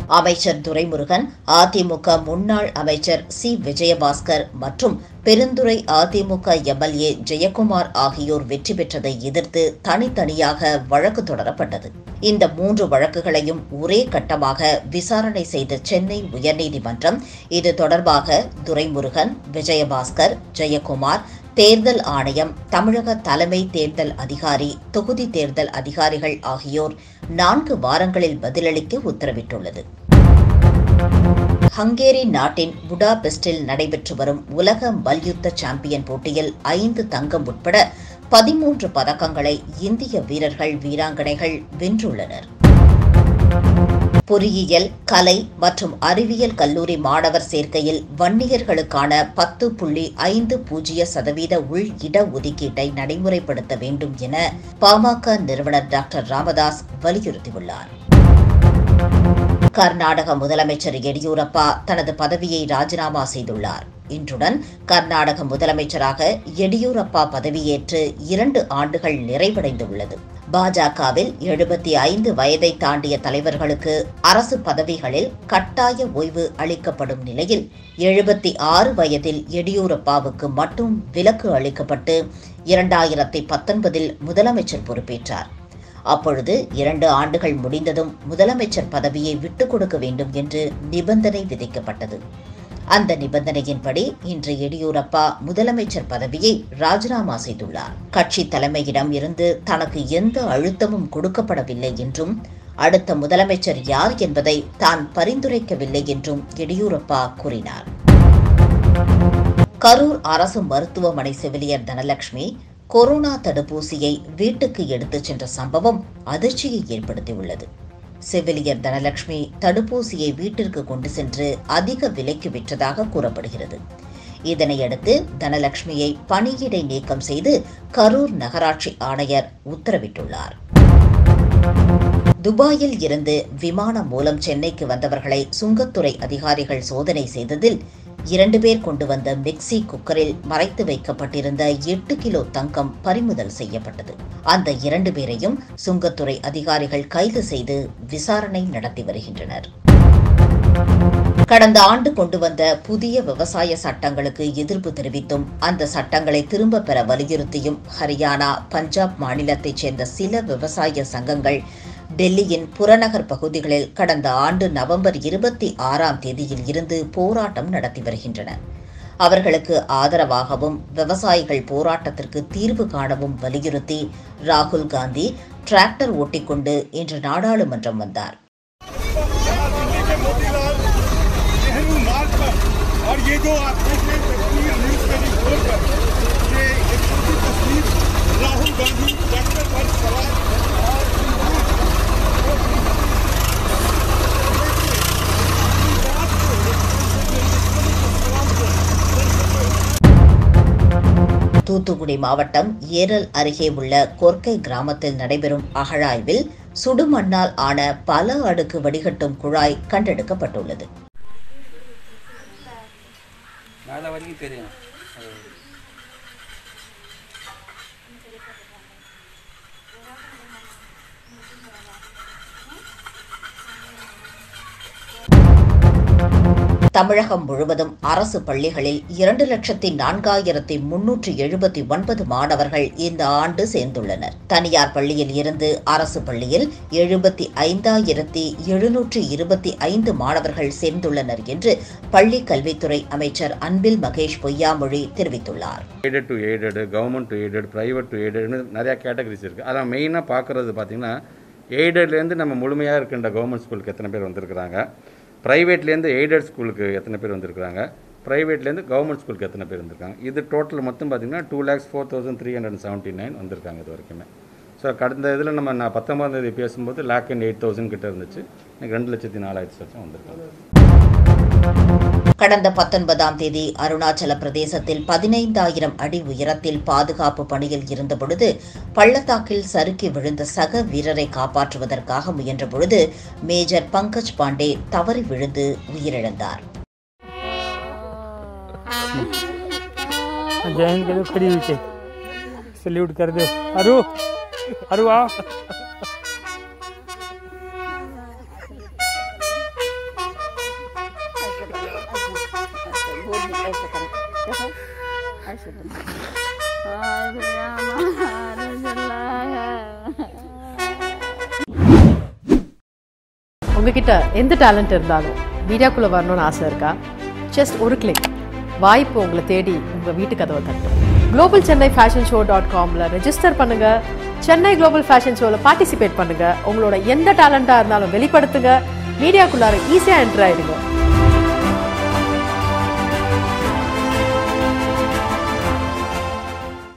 அமைச்சர் துரைமுருகன் அதிமுக முன்னாள் அமைச்சர் சி விஜயபாஸ்கர் மற்றும் பெருந்துறை அதிமுக எம்எல்ஏ ஜெயக்குமார் ஆகியோர் வெற்றி பெற்றதை எதிர்த்து தனித்தனியாக வழக்கு தொடரப்பட்டது இந்த மூன்று வழக்குகளையும் ஒரே கட்டமாக விசாரணை செய்த சென்னை உயர்நீதிமன்றம் இது தொடர்பாக துரைமுருகன் விஜயபாஸ்கர் ஜெயக்குமார் தேர்தல் ஆணையம் தமிழக தலைமை தேர்தல் அதிகாரி தொகுதி தேர்தல் அதிகாரிகள் ஆகியோர் நான்கு வாரங்களில் பதிலளிக்க உத்தரவிட்டுள்ளது ஹங்கேரி நாட்டின் புடாபெஸ்டில் நடைபெற்று வரும் உலக மல்யுத்த சாம்பியன் போட்டியில் ஐந்து தங்கம் உட்பட பதிமூன்று பதக்கங்களை இந்திய வீரர்கள் வீராங்கனைகள் வென்றுள்ளனர் பொறியியல் கலை மற்றும் அறிவியல் கல்லூரி மாணவர் சேர்க்கையில் வன்னியர்களுக்கான பத்து புள்ளி ஐந்து பூஜ்ஜிய சதவீத உள் இட ஒதுக்கீட்டை நடைமுறைப்படுத்த வேண்டும் என பாமக நிறுவனர் டாக்டர் ராமதாஸ் வலியுறுத்தியுள்ளார் கர்நாடக முதலமைச்சர் எடியூரப்பா தனது பதவியை ராஜினாமா செய்துள்ளார் இன்றுடன் கர்நாடக முதலமைச்சராக எடியூரப்பா பதவியேற்று இரண்டு ஆண்டுகள் நிறைவடைந்துள்ளது பாஜகவில் எழுபத்தி ஐந்து வயதை தாண்டிய தலைவர்களுக்கு அரசு பதவிகளில் கட்டாய ஓய்வு அளிக்கப்படும் நிலையில் எழுபத்தி ஆறு வயதில் எடியூரப்பாவுக்கு மட்டும் விலக்கு அளிக்கப்பட்டு இரண்டாயிரத்தி பத்தொன்பதில் முதலமைச்சர் பொறுப்பேற்றார் அப்பொழுது இரண்டு ஆண்டுகள் முடிந்ததும் முதலமைச்சர் பதவியை விட்டுக் கொடுக்க வேண்டும் என்று நிபந்தனை விதிக்கப்பட்டது அந்த நிபந்தனையின்படி இன்று எடியூரப்பா முதலமைச்சர் பதவியை ராஜினாமா செய்துள்ளார் கட்சி தலைமையிடம் இருந்து தனக்கு எந்த அழுத்தமும் கொடுக்கப்படவில்லை என்றும் அடுத்த முதலமைச்சர் யார் என்பதை தான் பரிந்துரைக்கவில்லை என்றும் எடியூரப்பா கூறினார் கரூர் அரசு மருத்துவமனை செவிலியர் தனலட்சுமி கொரோனா தடுப்பூசியை வீட்டுக்கு எடுத்துச் சென்ற சம்பவம் அதிர்ச்சியை ஏற்படுத்தியுள்ளது செவிலியர் தனலட்சுமி தடுப்பூசியை வீட்டிற்கு கொண்டு சென்று அதிக விலைக்கு விற்றதாக கூறப்படுகிறது இதனையடுத்து தனலட்சுமியை பணியிடை நீக்கம் செய்து கரூர் நகராட்சி ஆணையர் உத்தரவிட்டுள்ளார் துபாயில் இருந்து விமானம் மூலம் சென்னைக்கு வந்தவர்களை சுங்கத்துறை அதிகாரிகள் சோதனை செய்ததில் இரண்டு பேர் கொண்டு வந்த மிக்சி குக்கரில் மறைத்து வைக்கப்பட்டிருந்த எட்டு கிலோ தங்கம் பறிமுதல் செய்யப்பட்டது அந்த இரண்டு பேரையும் சுங்கத்துறை அதிகாரிகள் கைது செய்து விசாரணை நடத்தி வருகின்றனர் கடந்த ஆண்டு கொண்டு வந்த புதிய விவசாய சட்டங்களுக்கு எதிர்ப்பு தெரிவித்தும் அந்த சட்டங்களை திரும்ப பெற வலியுறுத்தியும் ஹரியானா பஞ்சாப் மாநிலத்தைச் சேர்ந்த சில விவசாய சங்கங்கள் டெல்லியின் புறநகர் பகுதிகளில் கடந்த ஆண்டு நவம்பர் இருபத்தி ஆறாம் தேதியில் இருந்து போராட்டம் நடத்தி வருகின்றன அவர்களுக்கு ஆதரவாகவும் விவசாயிகள் போராட்டத்திற்கு தீர்வு காணவும் வலியுறுத்தி ராகுல் காந்தி டிராக்டர் ஓட்டிக்கொண்டு இன்று நாடாளுமன்றம் வந்தார் नेहरू मार्ग पर और ये जो आप देख रहे हैं तस्वीर न्यूज ट्वेंटी फोर पर ये एक छोटी तस्वीर राहुल गांधी ट्रैक्टर पर सवार और தூத்துக்குடி மாவட்டம் ஏரல் அருகே உள்ள கொர்க்கை கிராமத்தில் நடைபெறும் அகழாய்வில் சுடுமண்ணால் ஆன பல அடுக்கு வடிகட்டும் குழாய் கண்டெடுக்கப்பட்டுள்ளது மேலே வரைக்கும் தெரியும் அது தமிழகம் முழுவதும் அரசு பள்ளிகளில் இரண்டு லட்சத்தி நான்காயிரத்தி முன்னூற்றி எழுபத்தி ஒன்பது மாணவர்கள் இந்த ஆண்டு சேர்ந்துள்ளனர் தனியார் பள்ளியில் இருந்து அரசு பள்ளியில் எழுபத்தி ஐந்தாயிரத்தி எழுநூற்றி இருபத்தி ஐந்து மாணவர்கள் சேர்ந்துள்ளனர் என்று பள்ளி கல்வித்துறை அமைச்சர் அன்பில் மகேஷ் பொய்யாமொழி தெரிவித்துள்ளார் aided to aided government to aided private to எய்டட்னு நிறையா கேட்டகரிஸ் இருக்குது அதான் மெயினாக பார்க்குறது பார்த்திங்கன்னா எய்டட்லேருந்து நம்ம முழுமையாக இருக்கின்ற கவர்மெண்ட் ஸ்கூலுக்கு எத்தனை பேர் வந்திருக்கிறாங்க ப்ரைவேட்லேருந்து எய்டட் ஸ்கூலுக்கு எத்தனை பேர் வந்திருக்கிறாங்க ப்ரைவேட்லேருந்து கவர்மெண்ட் ஸ்கூலுக்கு எத்தனை பேர் வந்திருக்காங்க இது டோட்டல் மொத்தம் பார்த்திங்கன்னா two lakhs four thousand three hundred seventy nine வந்திருக்காங்க இது வரைக்குமே ஸோ கடந்த இதில் நம்ம நான் பத்தொம்பதாம் தேதி பேசும்போது லேக் அண்ட் எயிட் தௌசண்ட் கிட்ட இருந்துச்சு இன்னைக்கு ரெண்டு லட்சத்தி நாலாயிரத்தி லட்சம் வந்திருக்காங்க கடந்த பத்தொன்பதாம் தேதி அருணாச்சல பிரதேசத்தில் பதினைந்தாயிரம் அடி உயரத்தில் பாதுகாப்பு பணியில் இருந்தபொழுது பள்ளத்தாக்கில் சறுக்கி விழுந்த சக வீரரை காப்பாற்றுவதற்காக முயன்றபொழுது மேஜர் பங்கஜ் பாண்டே தவறி விழுந்து உயிரிழந்தார் जय हिंद करो खड़ी हुई से सल्यूट कर दो अरु अरु आओ sekarang. Ya kan? Ayo sebentar. Aduh, ya Allah, உங்ககிட்ட எந்த டேலண்ட் இருந்தாலும் மீடியாக்குள்ளே வரணும்னு ஆசை இருக்கா ஜஸ்ட் ஒரு கிளிக் வாய்ப்பு உங்களை தேடி உங்கள் வீட்டு கதவை தட்டும் global Chennai fashion show dot காமில் ரெஜிஸ்டர் பண்ணுங்கள் சென்னை குளோபல் ஃபேஷன் ஷோவில் பார்ட்டிசிபேட் பண்ணுங்கள் உங்களோட எந்த டேலண்ட்டாக இருந்தாலும் வெளிப்படுத்துங்க மீடியாக்குள்ளார ஈஸியாக என்டர் ஆகிடுங்க